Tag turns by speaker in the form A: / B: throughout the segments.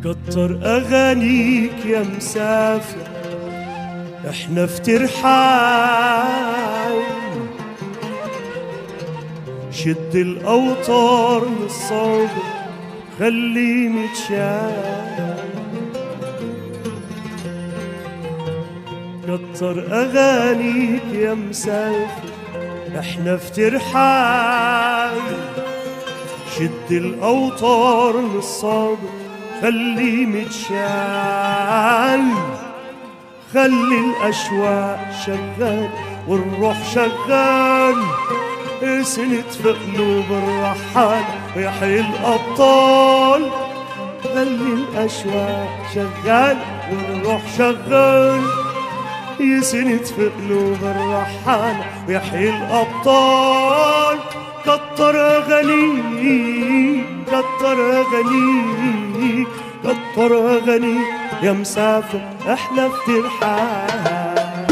A: كتر أغانيك يا مسافر احنا في ترحال شد الأوتار للصوب خليه متشال كتر أغانيك يا مسافر احنا في ترحال شد الأوتار للصابر خليه متشال خلي الأشواق شغال والروح شغال سند في قلوب الرحال ويحيي الأبطال خلي الأشواق شغال والروح شغال يسند في قلوب الرحال ويحيي الأبطال كتر أغانيك كتر أغانيك كتر أغانيك يا مسافر احنا في ترحال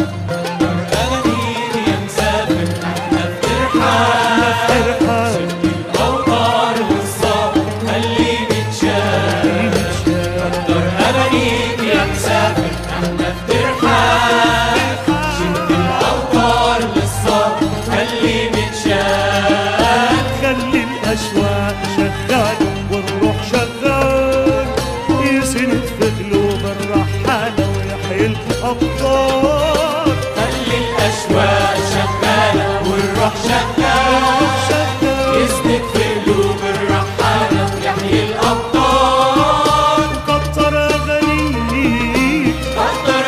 B: أغانيك يا مسافر احنا في ترحال
A: ترحال
B: الأوطار والصبر خليه متشال كتر أغانيك يا مسافر احنا في ترحال شد الأوطار للصبر خليه متشال
A: خلي الأشواق شغال والروح شغال يسند في قلوب الرحالة ويحيي الأبطال
B: خلي الأشواق شغالة والروح شغال
A: شغال
B: يسند في قلوب الرحالة ويحيي الأبطال
A: كتر أغانيك
B: كتر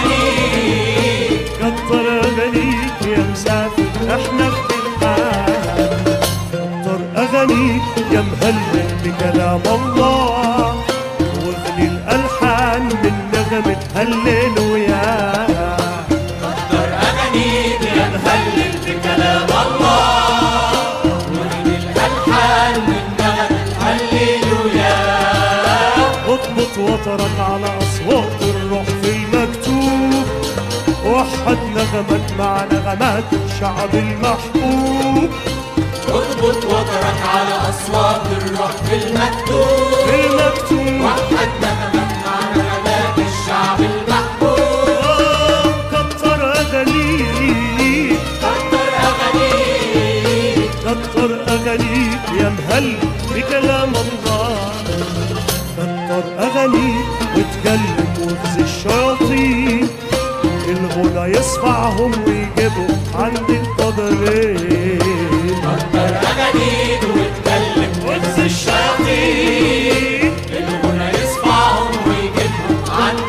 B: أغانيك
A: كتر أغانيك يا مسافر احنا في الحال كتر أغانيك يا مهلل بكلام الله واغني الألحان من نغمة هللويا
B: كتر أغانيك يا مهلل بكلام الله ومن الألحان من نغم هللويا
A: اضبط وترك على أصوات الروح في المكتوب وحد نغمك مع نغمات الشعب المحبوب
B: اضبط وترك على أصوات الروح في المكتوب
A: في المكتوب
B: وحد نغمك مع نغمات الشعب المحبوب
A: كتر أغانيك
B: كتر أغانيك
A: كتر أغانيك يا مهل بكلام الله كتر أغانيك وتكلم وخزي الشياطين الغنى يصفعهم ويجيبهم عند القدرين
B: كتر أغانيك واتكلم وانسى الشياطين الغنى يصفعهم ويجيبهم عند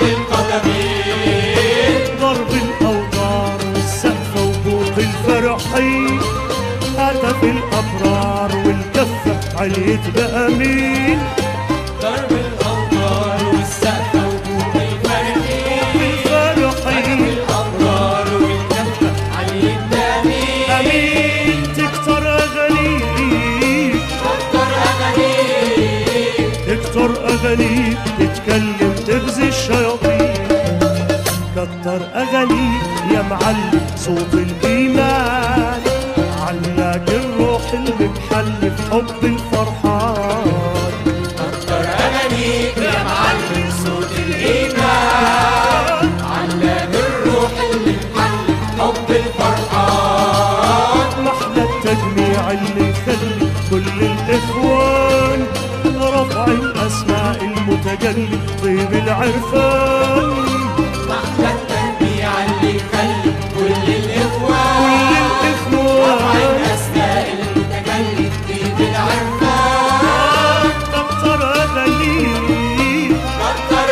B: القدمين
A: ضرب الأوتار والسقف وبوق الفرحين هتف الأبرار والكفة عليت بأمين
B: ضرب الأوتار والسقف وبوق الفرحين
A: الفرحين
B: الأبرار والكفة علي التأمين
A: أمين تكتر أغانيك
B: كتر أغانيك
A: تكتر أغانيك تتكلم تغزي الشياطين كتر أغانيك يا معلم صوت الإيمان علاك الروح المحل في حب الفرحان
B: كتر أغانيك يا معلم صوت الإيمان علام الروح اللي محل حب الفرحان
A: محلى التجميع اللي يخلي كل الإخوان رفع الأسماء المتجلي طيب العرفان
B: محلى التنبيع اللي يخلي كل
A: كل
B: الإخوان رفع
A: الإخوان
B: الأسماء المتجلي في بالعرفان
A: كتر أغانيك
B: كتر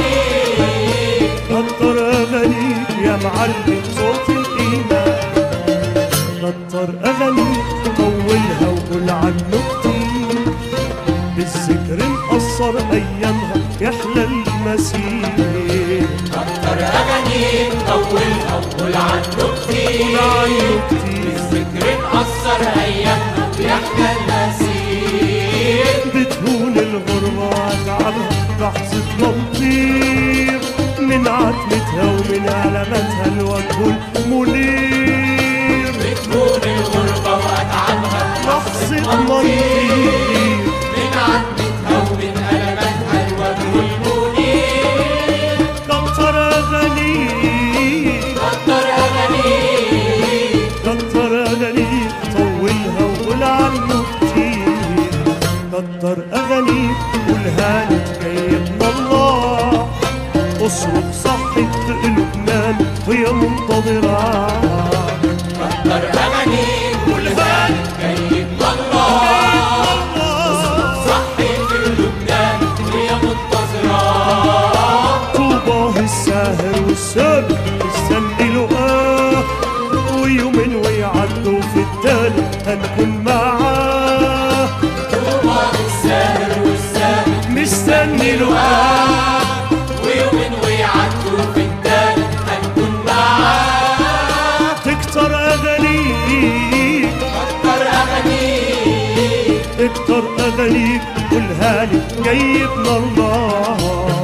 B: أغانيك
A: كتر أغانيك يا معلم صوت الإيمان كتر أغانيك طولها وقول عنه كتير بالذكر مقصر أيامها يحلى المسير
B: كتر أغانيك طولها وقول عنه
A: قول
B: كتير
A: عنه كتير
B: الذكر مقصر أيامنا ويحلى المسير
A: بتهون الغربة وأتعبها لحظة ما نطير من عتمتها ومن علاماتها الوجه المنير
B: بتكون الغربة وأتعبها
A: لحظة ما
B: نطير
A: نطير
B: من عتمتها ومن ألماتها الوجه
A: منتظرة
B: كتر أغانيك والهان جاي من الله صحي في لبنان هي منتظرة
A: طوباه الساهر والسابق مستني لقاه ويومين ويعدوا في التالي هنكون معاه
B: طوبى للساهر والسابق
A: مستني لقاه
B: آه ويومين ويعدوا في الدال هنكون معاه
A: تكتر اغانيك
B: كتر أغانيك
A: تكتر اغانيك قولها لي جاي من الله